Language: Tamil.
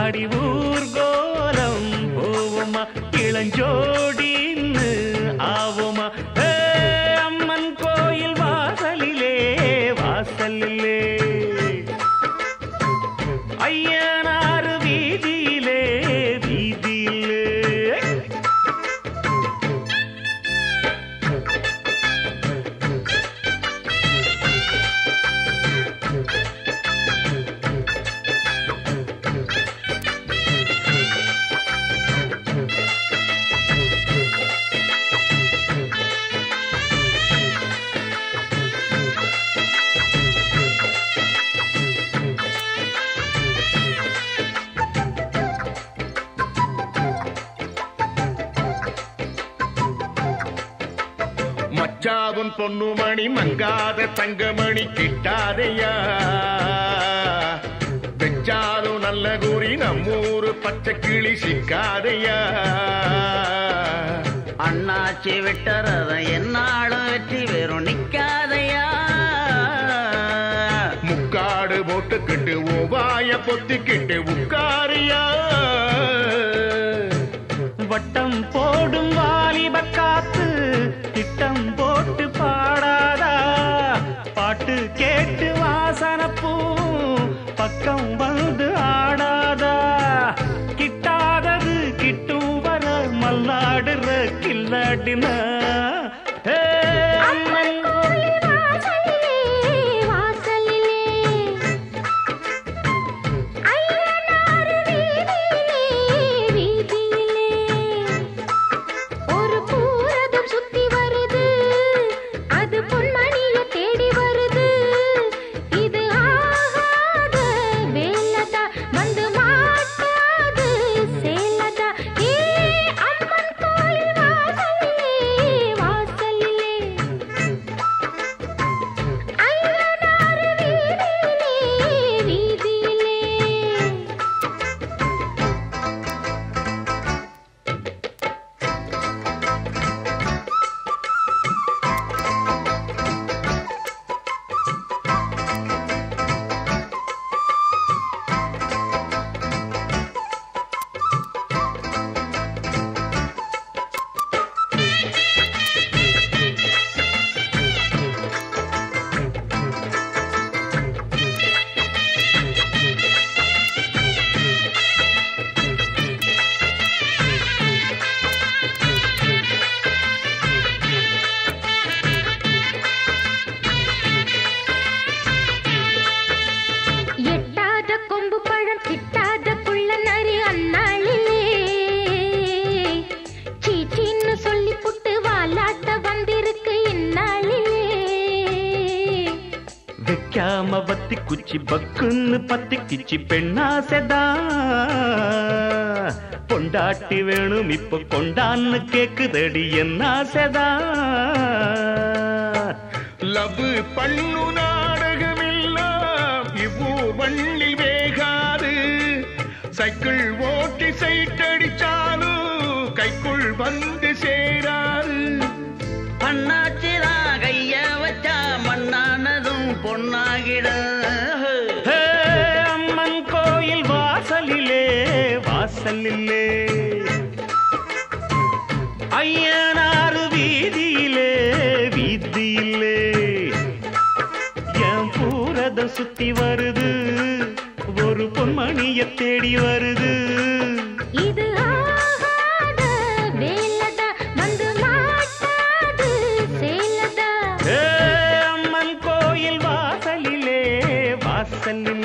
ஆடி ஊர்கோலம் போவோமா இளஞ்சோடின்னு ஆவோமா ஏ, அம்மன் கோயில் வாசலிலே வாசலிலே ஐயனாறு வீதியிலே வீதியிலே மச்சாவும் பொண்ணுமணி மங்காத தங்கமணி கிட்டாதையா வெச்சாலும் நல்ல கூறி நம்மூரு பச்சை கிளி சிக்காதையா அண்ணாச்சி விட்டறத என்னாலும் வெற்றி வெறும் நிக்காதையா முக்காடு போட்டுக்கிட்டு ஓவாய பொத்திக்கிட்டு உட்காரியா வட்டம் போடும் வாலிப காத்து திட்டம் போட்டு பாடாதா பாட்டு கேட்டு வாசனப்பூ பக்கம் வந்து ஆடாதா கிட்டாதது கிட்டும் வர மல்லாடுற கில்லாடினா ஹே, அம்மன் கோயில் வாசலிலே வாசலிலே ஐயனார் வீதியிலே வீதியிலே ஒரு பூரதம் சுத்தி வருது அது பொன்மணிய தேடி வருது இது ஆகாத வேலதா வந்து மாட்டாது சேலதா ஏ அம்மன் கோயில் வாசலிலே வாசலிலே ஐயனார் வீதியிலே வீதியிலே எட்டாத கொம்பு பழம் கிட்டாத புள்ள நரி அந்நாளிலே சீச்சின்னு சொல்லி புட்டு வாலாட்ட வந்திருக்கு இந்நாளிலே வைக்காம வத்தி குச்சி பக்குன்னு பத்தி கிச்சி பெண்ணாசைதா பொண்டாட்டி வேணும் இப்ப கொண்டான்னு கேக்குதடி என்ன ஆசைதா லவ் பண்ணு நாடகமெல்லாம் இவ்வூர் வள்ளி வேகாது சைக்கிள் ஓட்டி சைட்டடிச்சாலும் கைக்குள் வந்து சேராது அண்ணாச்சிதான் கைய வச்சா மண்ணானதும் பொன்னாகிட ஹே, அம்மன் கோயில் வாசலிலே வாசலிலே ஐயனாறு வீதியிலே வீதியிலே என் பூரதம் சுத்தி வருது ஒரு பொன்மணிய தேடி வருது இது ஆகாத வேலதா வந்து மாட்டாது சேலதா ஏ, அம்மன் கோயில் வாசலிலே வாசலிலே